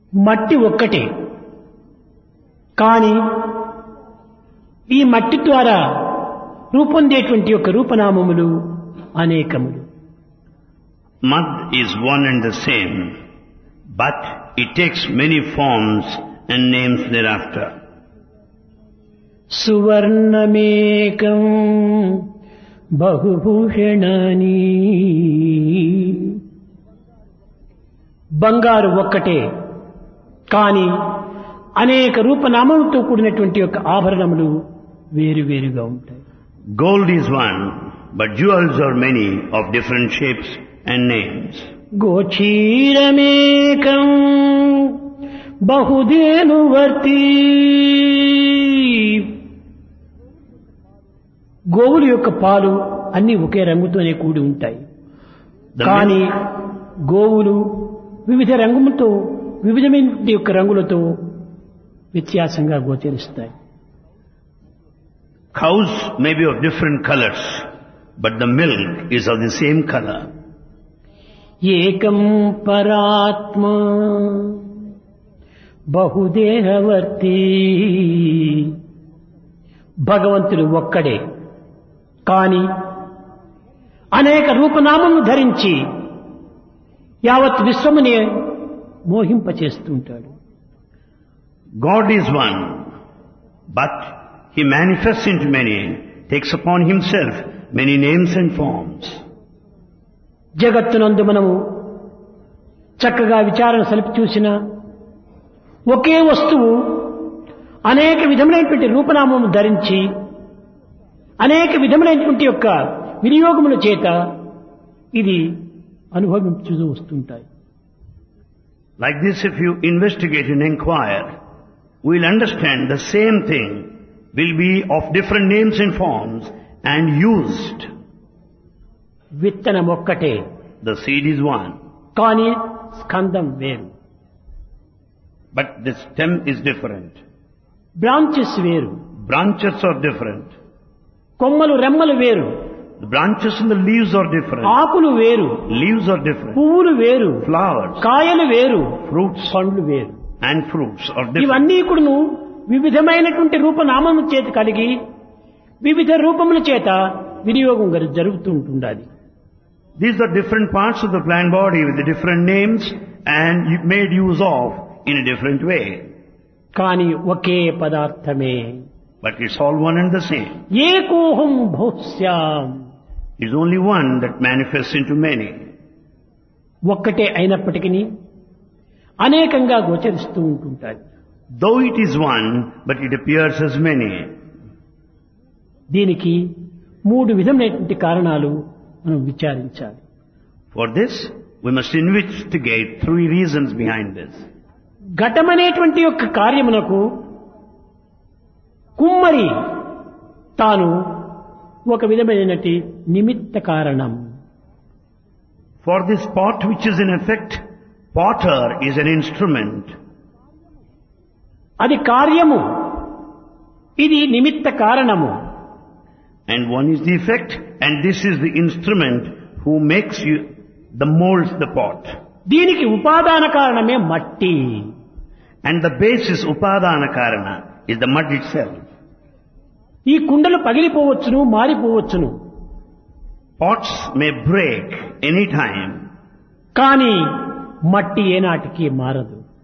మట్టి ఒక్కటే కానీ ఈ మట్టి ద్వారా రూపొందేటువంటి యొక్క రూపనామములు అనేకములు Mud is one and the same, but it takes many forms and names thereafter. సువర్ణమేకం బహుభూషణాని బంగారు ఒక్కటే కానీ అనేక రూపనామంతో కూడినటువంటి యొక్క ఆభరణములు వేరువేరుగా ఉంటాయి Gold is one, but jewels are many of different shapes and names. గోచీరమేకం బహుదేనువర్తి గోవుల యొక్క పాలు అన్ని ఒకే రంగుతోనే కూడి ఉంటాయి The కానీ గోవులు వివిధ రంగులతో వివిధమైన యొక్క రంగులతో వ్యత్యాసంగా గోచరిస్తాయి Cows may be of different colors, but the milk is of the same color. ఏకం పరాత్మ బహుదేహవర్తి భగవంతుడు ఒక్కడే కాని అనేక రూపనామములు ధరించి యావత్ విశ్వముని మోహింపచేస్తుంటాడు God is one, but He manifests into many, takes upon Himself many names and forms. జగత్తునందు మనము చక్కగా విచారణ సలిపి చూసిన ఒకే వస్తువు అనేక విధములైనటువంటి రూపనామము ధరించి అనేక విధములైనటువంటి యొక్క వినియోగముల చేత ఇది అనుభవించుతూ వస్తుంటాయి Like this, if you investigate and inquire, we'll understand the same thing will be of different names and forms and used. విత్తనం ఒక్కటే The seed is one, కానీ స్కందం వేరు but the stem is different. Branches వేరు Branches are different. కొమ్మలు రెమ్మలు వేరు The branches and the leaves are different. ఆకులు వేరు Leaves are different. పువ్వులు వేరు Flowers, కాయలు వేరు fruits పండ్లు వేరు and fruits are different. ఇవన్నీ కూడాను వివిధమైనటువంటి రూపనామము చేత కలిగి వివిధ రూపముల చేత వినియోగం గరి- జరుగుతూ ఉంటుండాలి These are different parts of the plant body with the different names and you- made use of in a different way. కానీ ఒకే పదార్థమే But it's all one and the same. ఏకోహం భౌస్యాం It's only one that manifests into many. ఒక్కటే అయినప్పటికీ అనేకంగా గోచరిస్తూ ఉంటుంటాయి Though it is one, but it appears as many. దీనికి మూడు విధమైనటువంటి కారణాలు మనం విచారించాలి For this, we must investigate three reasons behind this. ఘటమనేటువంటి యొక్క కార్యమునకు కుమ్మరి తాను ఒక విధమైనటువంటి నిమిత్త కారణం For this pot which is in effect, potter is an instrument. అది కార్యము ఇది నిమిత్త కారణము And one is the effect, and this is the instrument who makes you, the molds the pot. దీనికి ఉపాదాన కారణమే మట్టి And the basis, upadana karana, is the mud itself. ఈ కుండలు పగిలిపోవచ్చును మారిపోవచ్చును Pots may break any time, కానీ మట్టి ఏనాటికి మారదు